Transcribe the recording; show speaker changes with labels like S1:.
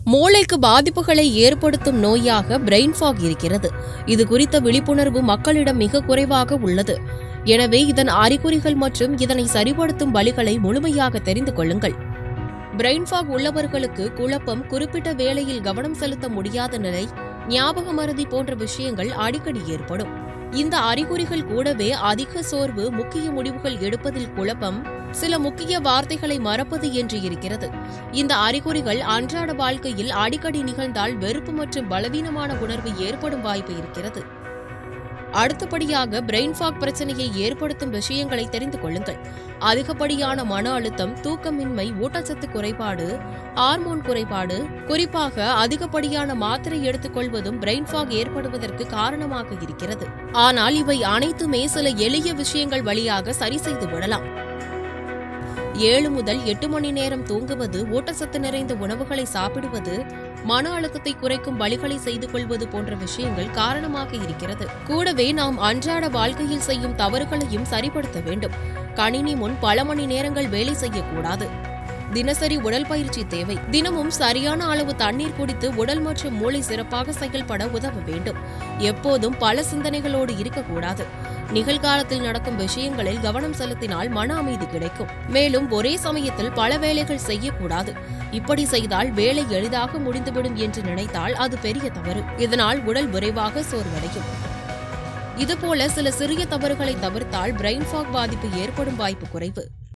S1: மூளைக்கு பாதிப்புகளை ஏற்படுத்தும் நோயாக பிரெயின் ஃபாக் இருக்கிறது இது குறித்த விழிப்புணர்வு மக்களிடம் மிக குறைவாக உள்ளது எனவே இதன் அறிகுறிகள் மற்றும் இதனை சரிப்படுத்தும் வழிகளை முழுமையாக தெரிந்து கொள்ளுங்கள் பிரெயின் ஃபாக் உள்ளவர்களுக்கு குழப்பம் குறிப்பிட்ட வேளையில் கவனம் செலுத்த முடியாத நிலை ஞாபக மறதி போன்ற விஷயங்கள் அடிக்கடி ஏற்படும் இந்த அறிகுறிகள் கூடவே அதிக சோர்வு முக்கிய முடிவுகள் எடுப்பதில் குழப்பம் சில முக்கிய வார்த்தைகளை மறப்பது என்று இருக்கிறது இந்த அறிகுறிகள் அன்றாட வாழ்க்கையில் அடிக்கடி நிகழ்ந்தால் வெறுப்பு மற்றும் பலவீனமான உணர்வு ஏற்படும் வாய்ப்பு இருக்கிறது அடுத்தபடியாக பிரெயின் ஃபாக் பிரச்சனையை ஏற்படுத்தும் விஷயங்களை தெரிந்து கொள்ளுங்கள் அதிகப்படியான மன அழுத்தம் தூக்கமின்மை ஊட்டச்சத்து குறைபாடு ஹார்மோன் குறைபாடு குறிப்பாக அதிகப்படியான மாத்திரை எடுத்துக்கொள்வதும் பிரெயின் ஃபாக் ஏற்படுவதற்கு காரணமாக இருக்கிறது ஆனால் இவை அனைத்துமே சில எளிய விஷயங்கள் வழியாக சரி செய்து விடலாம் ஏழு முதல் எட்டு மணி நேரம் தூங்குவது ஊட்டச்சத்து நிறைந்த உணவுகளை சாப்பிடுவது மன அழுத்தத்தை குறைக்கும் வழிகளை செய்து கொள்வது போன்ற விஷயங்கள் காரணமாக இருக்கிறது கூடவே நாம் அன்றாட வாழ்க்கையில் செய்யும் தவறுகளையும் சரிப்படுத்த வேண்டும் கணினி முன் பல மணி நேரங்கள் வேலை செய்யக்கூடாது தினசரி உடல் பயிற்சி தேவை தினமும் சரியான அளவு தண்ணீர் குடித்து உடல் மற்றும் மூளை சிறப்பாக செயல்பட உதவ வேண்டும் எப்போதும் பல சிந்தனைகளோடு இருக்கக்கூடாது நிகழ்காலத்தில் நடக்கும் விஷயங்களில் கவனம் செலுத்தினால் மன அமைதி கிடைக்கும் மேலும் ஒரே சமயத்தில் பல வேலைகள் செய்யக்கூடாது இப்படி செய்தால் வேலை எளிதாக முடிந்துவிடும் என்று நினைத்தால் அது பெரிய தவறு இதனால் உடல் விரைவாக சோர்வடையும் இதுபோல சில சிறிய தவறுகளை தவிர்த்தால் பிரெயின் ஃபாக் பாதிப்பு ஏற்படும் வாய்ப்பு குறைவு